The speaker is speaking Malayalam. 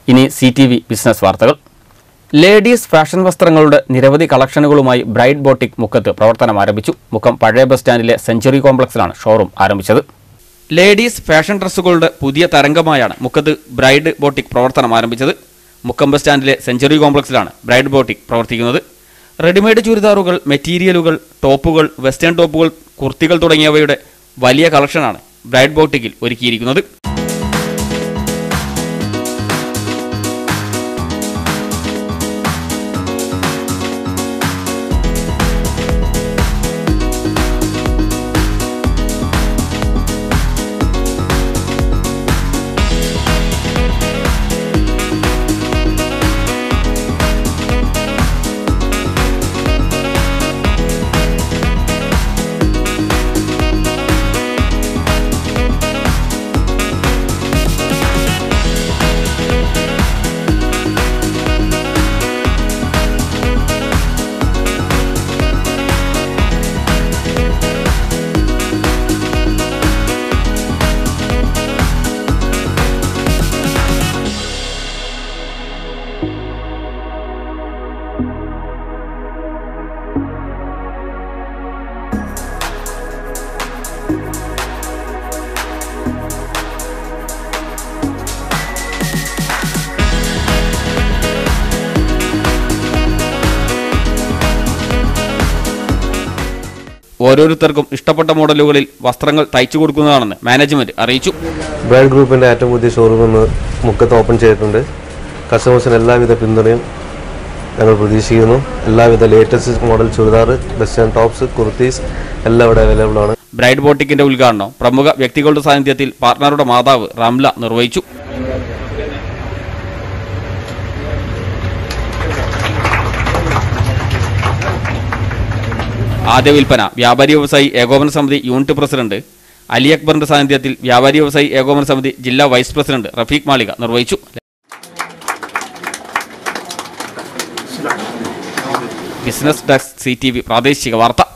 ഇനി സി ടി വി ബിസിനസ് വാർത്തകൾ ലേഡീസ് ഫാഷൻ വസ്ത്രങ്ങളുടെ നിരവധി കളക്ഷനുകളുമായി ബ്രൈഡ് ബോട്ടിക് മുക്കത്ത് പ്രവർത്തനം ആരംഭിച്ചു മുക്കം പഴയ ബസ് സ്റ്റാൻഡിലെ സെഞ്ചുറി കോംപ്ലക്സിലാണ് ഷോറൂം ആരംഭിച്ചത് ലേഡീസ് ഫാഷൻ ഡ്രസ്സുകളുടെ പുതിയ തരംഗമായാണ് മുക്കത്ത് ബ്രൈഡ് ബോട്ടിക് പ്രവർത്തനം ആരംഭിച്ചത് മുക്കം ബസ് സ്റ്റാൻഡിലെ സെഞ്ചുറി കോംപ്ലക്സിലാണ് ബ്രൈഡ് ബോട്ടിക് പ്രവർത്തിക്കുന്നത് റെഡിമെയ്ഡ് ചുരിദാറുകൾ മെറ്റീരിയലുകൾ ടോപ്പുകൾ വെസ്റ്റേൺ ടോപ്പുകൾ കുർത്തികൾ തുടങ്ങിയവയുടെ വലിയ കളക്ഷനാണ് ബ്രൈഡ് ബോട്ടിക്കിൽ ഒരുക്കിയിരിക്കുന്നത് ഓരോരുത്തർക്കും ഇഷ്ടപ്പെട്ട മോഡലുകളിൽ വസ്ത്രങ്ങൾ തയ്ച്ചു കൊടുക്കുന്നതാണെന്ന് മാനേജ്മെന്റ് അറിയിച്ചു ബ്രൈഡ് ഗ്രൂപ്പിൻ്റെ ഏറ്റവും പുതിയ ഷോറൂം ഇന്ന് മുക്കത്ത് ഓപ്പൺ ചെയ്തിട്ടുണ്ട് കസ്റ്റമേഴ്സിന് എല്ലാവിധ പിന്തുണയും ഞങ്ങൾ പ്രതീക്ഷിക്കുന്നു എല്ലാവിധ latest model churidar western tops kurtis എല്ലാം ഇവിടെ അവൈലബിൾ ആണ് ബ്രൈഡ് ബോട്ടിക്കിന്റെ ഉദ്ഘാടനം പ്രമുഖ വ്യക്തികളുടെ സാന്നിധ്യത്തിൽ പാർട്ണറുടെ മാതാവ് റംല നിർവഹിച്ചു ആദ്യ വിൽപ്പന വ്യാപാരി വ്യവസായി ഏകോപന സമിതി യൂണിറ്റ് പ്രസിഡന്റ് അലി അക്ബറിന്റെ സാന്നിധ്യത്തിൽ വ്യാപാരി വ്യവസായി ഏകോപന സമിതി ജില്ലാ വൈസ് പ്രസിഡന്റ് റഫീഖ് മാളിക നിർവഹിച്ചു business desk C T V പ്രാദേശിക വാർത്ത